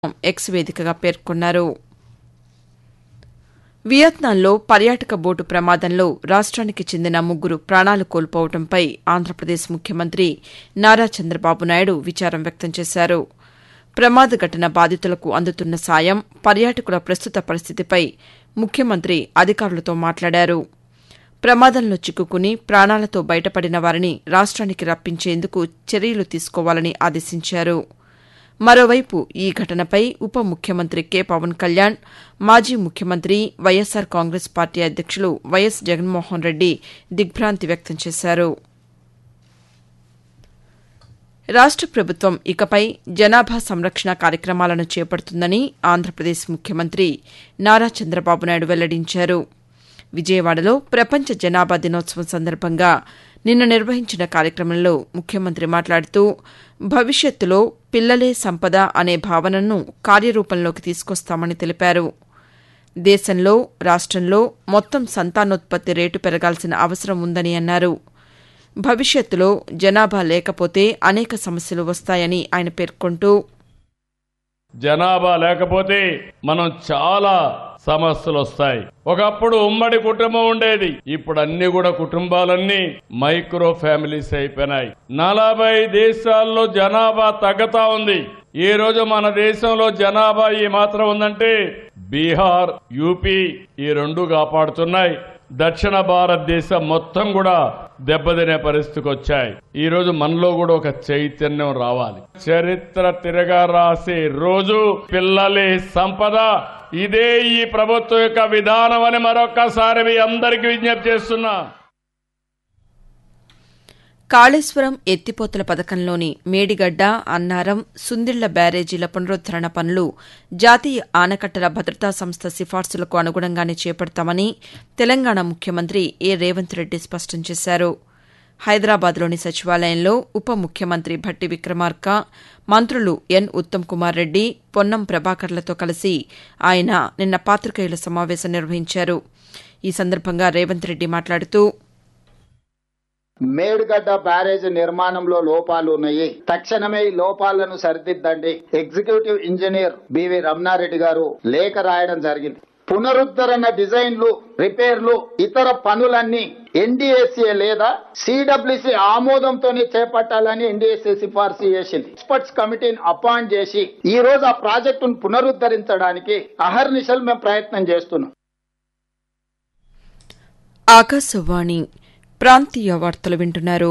X వేదికగా పేర్కొన్నారు వియత్నాంలో పర్యాటక బోటు ప్రమాదంలో రాష్ట్రానికి చెందిన ముగ్గురు ప్రాణాలు కోల్పోవడంపై ఆంధ్రప్రదేశ్ ముఖ్యమంత్రి నారా చంద్రబాబు నాయుడు విచారం వ్యక్తం చేశారు ప్రమాద ఘటన బాధితులకు అందుతున్న సాయం పర్యాటకుల ప్రస్తుత పరిస్థితిపై ముఖ్యమంత్రి అధికారులతో మాట్లాడారు ప్రమాదంలో చిక్కుకుని ప్రాణాలతో బయటపడిన వారిని రాష్ట్రానికి రప్పించేందుకు చర్యలు తీసుకోవాలని ఆదేశించారు మరోవైపు ఈ ఘటనపై ఉప ముఖ్యమంత్రి కె పవన్ కళ్యాణ్ మాజీ ముఖ్యమంత్రి వైఎస్సార్ కాంగ్రెస్ పార్టీ అధ్యక్షులు వైఎస్ జగన్మోహన్ రెడ్డి దిగ్భాంతి వ్యక్తం చేశారు రాష్ట ప్రభుత్వం ఇకపై జనాభా సంరక్షణ కార్యక్రమాలను చేపడుతుందని ఆంధ్రప్రదేశ్ ముఖ్యమంత్రి నారా చంద్రబాబు నాయుడు వెల్లడించారు విజయవాడలో ప్రపంచ జనాభా దినోత్సవం సందర్భంగా నిన్న నిర్వహించిన కార్యక్రమంలో ముఖ్యమంత్రి మాట్లాడుతూ భవిష్యత్తులో పిల్లలే సంపద అనే భావనను కార్యరూపంలోకి తీసుకొస్తామని తెలిపారు దేశంలో రాష్టంలో మొత్తం సంతానోత్పత్తి రేటు పెరగాల్సిన అవసరం ఉందని అన్నారు భవిష్యత్తులో జనాభా లేకపోతే అనేక సమస్యలు వస్తాయని ఆయన పేర్కొంటూ జనాభా లేకపోతే మనం చాలా సమస్యలు వస్తాయి ఒకప్పుడు ఉమ్మడి కుటుంబం ఉండేది ఇప్పుడు అన్ని కూడా కుటుంబాలన్నీ మైక్రో ఫ్యామిలీస్ అయిపోయినాయి నలభై దేశాల్లో జనాభా తగ్గుతా ఉంది ఈ రోజు మన దేశంలో జనాభా ఈ మాత్రం ఉందంటే బీహార్ యూపీ ఈ రెండు కాపాడుతున్నాయి దక్షిణ భారతదేశం మొత్తం కూడా దెబ్బతినే పరిస్థితికి వచ్చాయి ఈ రోజు మనలో కూడా ఒక చైతన్యం రావాలి చరిత్ర తిరగా రాసే రోజు పిల్లలే సంపద ఇదే ఈ ప్రభుత్వం యొక్క విధానం అని మరొక్కసారి మీ అందరికీ విజ్ఞప్తి చేస్తున్నా కాళేశ్వరం ఎత్తిపోతల పథకంలోని మేడిగడ్డ అన్నారం సుందిళ్ల బ్యారేజీల పునరుద్దరణ పనులు జాతీయ ఆనకట్టల భద్రతా సంస్థ సిఫార్సులకు అనుగుణంగానే చేపడతామని తెలంగాణ ముఖ్యమంత్రి ఏ రేవంత్ రెడ్డి స్పష్టం చేశారు హైదరాబాద్లోని సచివాలయంలో ఉప ముఖ్యమంత్రి భట్టి విక్రమార్క మంత్రులు ఎన్ ఉత్తమ్ కుమార్ రెడ్డి పొన్నం ప్రభాకర్లతో కలిసి ఆయన నిన్న పాతికేయుల సమావేశం నిర్వహించారు ఈ సందర్భంగా రేవంత్ రెడ్డి మాట్లాడుతూ మేడుగడ్డ బ్యారేజ్ నిర్మాణంలో లోపాలు ఉన్నాయి తక్షణమే ఈ లోపాలను సరిదిద్దండి ఎగ్జిక్యూటివ్ ఇంజనీర్ బివి రమణారెడ్డి గారు లేఖ రాయడం జరిగింది పునరుద్ధరణ డిజైన్లు రిపేర్లు ఇతర పనులన్నీ ఎన్డీఎస్ఏ లేదా సిడబ్ల్యూసి ఆమోదంతోనే చేపట్టాలని ఎన్డీఎస్ఏ సిఫార్సు చేసింది ఎక్స్పర్ట్స్ కమిటీని అపాయింట్ చేసి ఈ రోజు ఆ ప్రాజెక్టును పునరుద్ధరించడానికి అహర్నిశలు మేము ప్రయత్నం చేస్తున్నాం ఆకాశవాణి ప్రాంతీయ వార్తలు వింటున్నారు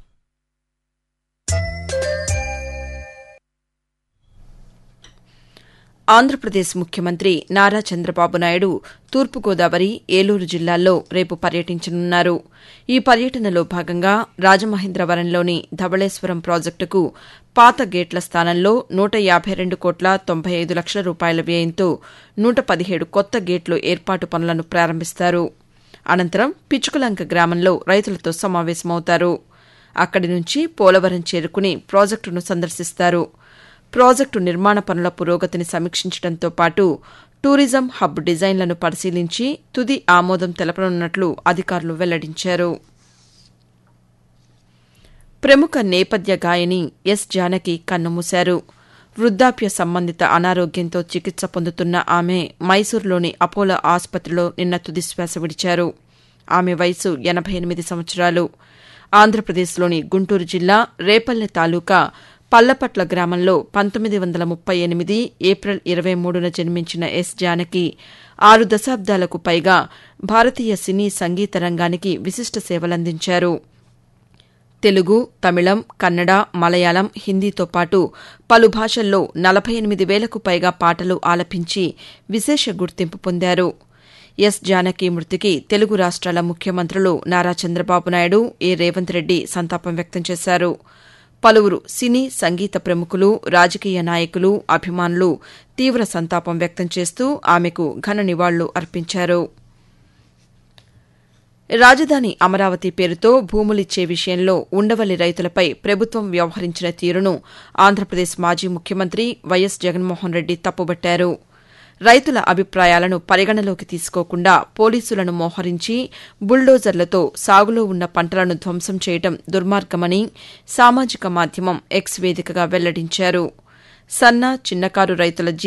ఆంధ్రప్రదేశ్ ముఖ్యమంత్రి నారా చంద్రబాబు నాయుడు తూర్పుగోదావరి ఏలూరు జిల్లాల్లో రేపు పర్యటించనున్నారు ఈ పర్యటనలో భాగంగా రాజమహేంద్రవరంలోని ధవళేశ్వరం ప్రాజెక్టుకు పాత గేట్ల స్థానంలో నూట యాభై రెండు కోట్ల తొంభై ఐదు లక్షల రూపాయల వ్యయంతో నూట పదిహేడు కొత్త గేట్లు ఏర్పాటు పనులను ప్రారంభిస్తారు అనంతరం పిచ్చుకలంక గ్రామంలో రైతులతో సమావేశమవుతారు అక్కడి నుంచి పోలవరం చేరుకుని ప్రాజెక్టును సందర్శిస్తారు ప్రాజెక్టు నిర్మాణ పనుల పురోగతిని సమీక్షించడంతో పాటు టూరిజం హబ్ డిజైన్లను పరిశీలించి తుది ఆమోదం తెలపనున్నట్లు అధికారులు వెల్లడించారు ప్రముఖ నేపథ్య గాయని ఎస్ జానకి కన్నుమూశారు వృద్ధాప్య సంబంధిత అనారోగ్యంతో చికిత్స పొందుతున్న ఆమె మైసూరులోని అపోలో ఆసుపత్రిలో నిన్న తుదిశ్వాస విడిచారు ఆమె వయసు ఎనభై ఎనిమిది సంవత్సరాలు ఆంధ్రప్రదేశ్లోని గుంటూరు జిల్లా రేపల్లె తాలూకా పల్లపట్ల గ్రామంలో పంతొమ్మిది వందల ముప్పై ఎనిమిది ఏప్రిల్ ఇరవై మూడున జన్మించిన ఎస్ జానకి ఆరు దశాబ్దాలకు పైగా భారతీయ సినీ సంగీత రంగానికి విశిష్ట సేవలందించారు తెలుగు తమిళం కన్నడ మలయాళం హిందీతో పాటు పలు భాషల్లో నలభై ఎనిమిది వేలకు పైగా పాటలు ఆలపించి విశేష గుర్తింపు పొందారు ఎస్ జానకి మృతికి తెలుగు రాష్ట్రాల ముఖ్యమంత్రులు నారా చంద్రబాబు నాయుడు ఏ రేవంత్ రెడ్డి సంతాపం వ్యక్తం చేశారు పలువురు సినీ సంగీత ప్రముఖులు రాజకీయ నాయకులు అభిమానులు తీవ్ర సంతాపం వ్యక్తం చేస్తూ ఆమెకు ఘన నివాళులు అర్పించారు రాజధాని అమరావతి పేరుతో భూములిచ్చే విషయంలో ఉండవల్లి రైతులపై ప్రభుత్వం వ్యవహరించిన తీరును ఆంధ్రప్రదేశ్ మాజీ ముఖ్యమంత్రి వైఎస్ జగన్మోహన్ రెడ్డి తప్పుబట్టారు రైతుల అభిప్రాయాలను పరిగణలోకి తీసుకోకుండా పోలీసులను మోహరించి బుల్డోజర్లతో సాగులో ఉన్న పంటలను ధ్వంసం చేయడం దుర్మార్గమని సామాజిక మాధ్యమం ఎక్స్ వేదికగా వెల్లడించారు సన్న చిన్నకారు రైతుల